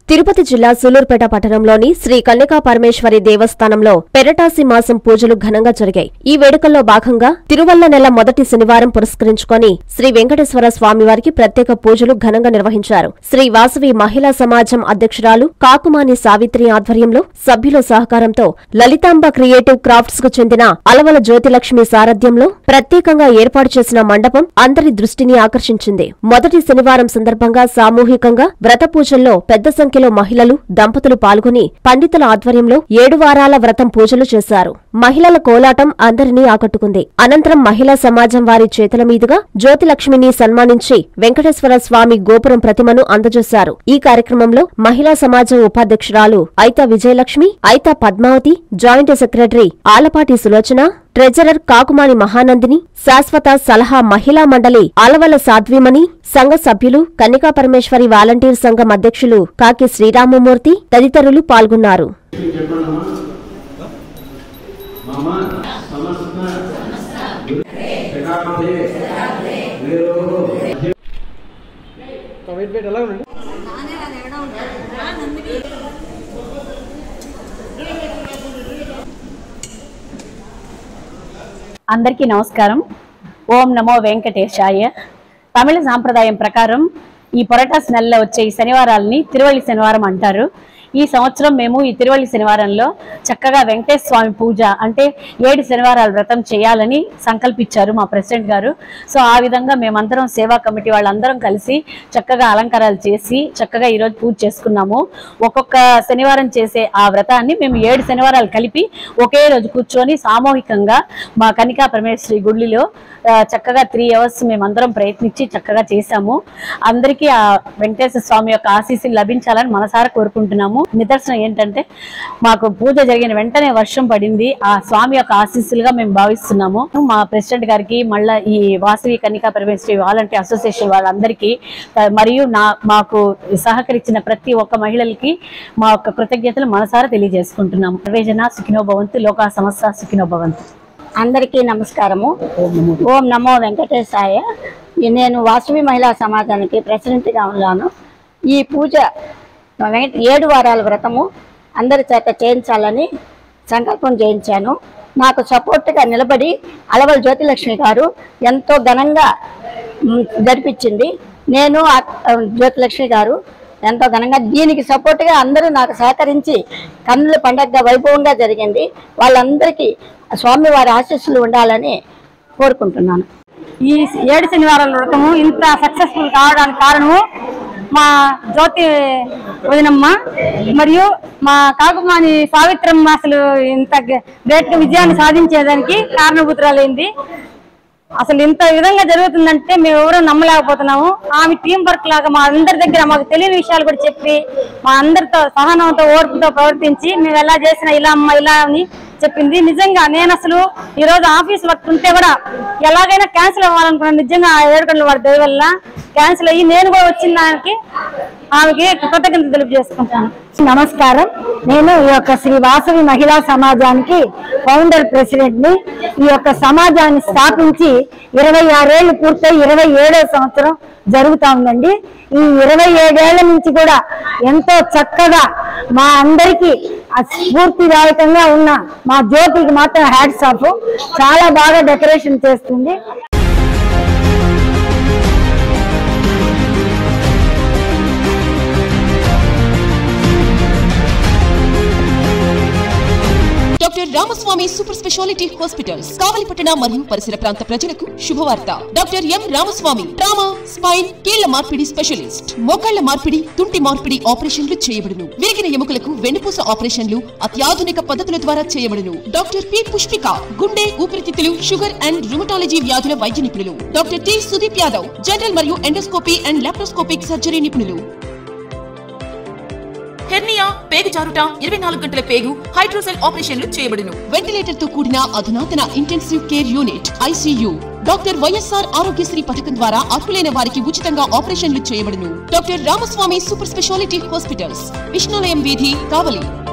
తిరుపతి జిల్లా సూలూరుపేట పట్టణంలోని శ్రీ కన్యకా పరమేశ్వరి దేవస్థానంలో పెరటాసి మాసం పూజలు ఘనంగా జరిగాయి ఈ వేడుకల్లో భాగంగా తిరువల్ల నెల మొదటి శనివారం పురస్కరించుకొని శ్రీ వెంకటేశ్వర స్వామివారికి ప్రత్యేక పూజలు ఘనంగా నిర్వహించారు శ్రీ వాసవి మహిళా సమాజం అధ్యక్షురాలు కాకుమాని సావిత్రి ఆధ్వర్యంలో సభ్యుల సహకారంతో లలితాంబ క్రియేటివ్ క్రాఫ్ట్స్ కు చెందిన అలవల జ్యోతిలక్ష్మి సారథ్యంలో ప్రత్యేకంగా ఏర్పాటు చేసిన మండపం అందరి దృష్టిని ఆకర్షించింది మొదటి శనివారం సందర్భంగా సామూహికంగా వ్రత పూజల్లో పెద్ద సంఖ్యలో మహిళలు దంపతులు పాల్గొని పండితుల ఆధ్వర్యంలో ఏడు వారాల వ్రతం పూజలు చేశారు మహిళల కోలాటం అందరినీ ఆకట్టుకుంది అనంతరం మహిళా సమాజం వారి చేతుల మీదుగా జ్యోతిలక్ష్మిని సన్మానించి వెంకటేశ్వర స్వామి గోపురం ప్రతిమను అందజేశారు ఈ కార్యక్రమంలో మహిళా సమాజం ఉపాధ్యక్షురాలు Aitha Vijayalakshmi Aitha Padmavathi joint secretary Alapati Sulochana treasurer Kakumani Mahanandini శాశ్వత సలహా మహిళా మండలి అలవల సాధ్వీమణి సంఘ సభ్యులు కన్నికా పరమేశ్వరి వాలంటీర్ సంఘం అధ్యక్షులు కాకి శ్రీరామమూర్తి తదితరులు పాల్గొన్నారు చెప్పండమ్మా మమ సమస్త శకాబ్దే వేరో వెయిట్ వెయిట్ ఎలా ఉండండి అందరికీ నమస్కారం ఓం నమో వెంకటేశాయ తమిళ సాంప్రదాయం ప్రకారం ఈ పొరటాస్ నెలలో వచ్చే ఈ శనివారాలని తిరువల్లి శనివారం అంటారు ఈ సంవత్సరం మేము ఈ తిరువల్లి శనివారంలో చక్కగా వెంకటేశ్వర స్వామి పూజ అంటే ఏడు శనివారాల వ్రతం చేయాలని సంకల్పించారు మా ప్రెసిడెంట్ గారు సో ఆ విధంగా మేమందరం సేవా కమిటీ వాళ్ళందరం కలిసి చక్కగా అలంకారాలు చేసి చక్కగా ఈరోజు పూజ చేసుకున్నాము ఒక్కొక్క శనివారం చేసే ఆ వ్రతాన్ని మేము ఏడు శనివారాలు కలిపి ఒకే రోజు కూర్చొని సామూహికంగా మా కనికా పరమేశ్వరి గుడిలో ఆ, చక్కగా త్రీ అవర్స్ మేమందరం ప్రయత్నించి చక్కగా చేశాము అందరికీ ఆ వెంకటేశ్వర స్వామి యొక్క ఆశీస్సులు లభించాలని మనసారా కోరుకుంటున్నాము నిదర్శనం ఏంటంటే మాకు పూజ జరిగిన వెంటనే వర్షం పడింది ఆ స్వామి యొక్క ఆశీస్సులుగా మేము భావిస్తున్నాము మా ప్రెసిడెంట్ గారికి మళ్ళా ఈ వాసవి కన్నికా పరమేశ్వరి వాలంటీర్ అసోసియేషన్ వాళ్ళందరికీ ఆ, మరియు నా మాకు సహకరించిన ప్రతి ఒక్క మహిళలకి మా యొక్క కృతజ్ఞతలు మనసారా తెలియజేసుకుంటున్నాము సర్వేజన సుఖినో భవంతు లోకా సమస్త సుఖినో భవంతు అందరికీ నమస్కారము ఓం నమో వెంకటేశాయ నేను వాసవి మహిళా సమాజానికి ప్రెసిడెంట్గా ఉన్నాను ఈ పూజ వెంకట ఏడు వారాల వ్రతము అందరి చేత చేయించాలని సంకల్పం చేయించాను నాకు సపోర్ట్గా నిలబడి అలవల్ జ్యోతిలక్ష్మి గారు ఎంతో ఘనంగా మ్, జరిపించింది నేను ఆ- ఆ జ్యోతిలక్ష్మి గారు ఎంతో ఘనంగా దీనికి సపోర్ట్గా అందరూ నాకు సహకరించి కన్నుల పండగ వైభవంగా జరిగింది వాళ్ళందరికీ స్వామివారి ఆశీస్సులు ఉండాలని కోరుకుంటున్నాను ఈ ఏడు శనివారాల వ్రతము ఇంత సక్సెస్ఫుల్ కావడానికి కారణము మా జ్యోతి వదినమ్మ మరియు మా కాకుమాని సావిత్రమ్మ అసలు ఇంత గ్రేట్ విజయాన్ని సాధించేదానికి కారణభూతురాలైంది అసలు ఇంత విధంగా జరుగుతుందంటే మేము ఎవరూ నమ్మలేకపోతున్నాము ఆమె టీం వర్క్ లాగా మా అందరి దగ్గర మాకు తెలియని విషయాలు కూడా చెప్పి మా అందరితో సహనంతో ఓర్పుతో ప్రవర్తించి మేము ఎలా చేసినా ఇలా అమ్మ ఇలా అని చెప్పింది నిజంగా నేను అసలు ఈ రోజు ఆఫీస్ వర్క్ ఉంటే కూడా ఎలాగైనా క్యాన్సిల్ అవ్వాలనుకున్నాను నిజంగా ఆ ఏడు గంటల వాడి దయ వల్ల క్యాన్సిల్ అయ్యి నేను కూడా వచ్చిన దానికి ఆమెకి కృతజ్ఞత తెలుపు చేసుకుంటాను నమస్కారం నేను ఈ యొక్క శ్రీ వాసవి మహిళా సమాజానికి ఫౌండర్ ప్రెసిడెంట్ ని ఈ యొక్క సమాజాన్ని స్థాపించి ఇరవై ఆరేళ్లు పూర్తయి ఇరవై ఏడో సంవత్సరం జరుగుతా ఉందండి ఈ ఇరవై ఏడేళ్ల నుంచి కూడా ఎంతో చక్కగా మా అందరికీ ఆ స్ఫూర్తిదాయకంగా ఉన్న మా జ్యోతికి మాత్రం హ్యాట్స్ ఆఫ్ చాలా బాగా డెకరేషన్ చేస్తుంది doctor Ramaswamy super speciality hospitals కావలిపట్టణ మరియు పరిసర ప్రాంత ప్రజలకు శుభవార్త doctor M Ramaswamy trauma spine కీళ్ల మార్పిడి స్పెషలిస్ట్ మోకాళ్ల మార్పిడి తుంటి మార్పిడి ఆపరేషన్లు చేయబడును విరిగిన ఎముకలకు వెన్నుపూస ఆపరేషన్లు అత్యాధునిక పద్ధతుల ద్వారా చేయబడును డాక్టర్ పి పుష్పిక గుండె ఊపిరితిత్తులు షుగర్ అండ్ రుమటాలజీ వ్యాధుల వైద్య నిపుణులు doctor T Sudeep Yadav general మరియు ఎండోస్కోపీ అండ్ లాప్రోస్కోపిక్ సర్జరీ నిపుణులు హెర్నియా పేగు జారుట ఇరవై నాలుగు గంటల పేగు హైడ్రోసెల్ ఆపరేషన్లు చేయబడును వెంటిలేటర్ తో కూడిన అధునాతన intensive care unit ICU doctor YSR Aarogyasri పథకం ద్వారా అర్హులైన వారికి ఉచితంగా ఆపరేషన్లు చేయబడును doctor Ramaswamy super speciality hospitals Vishnulayam వీధి కావలి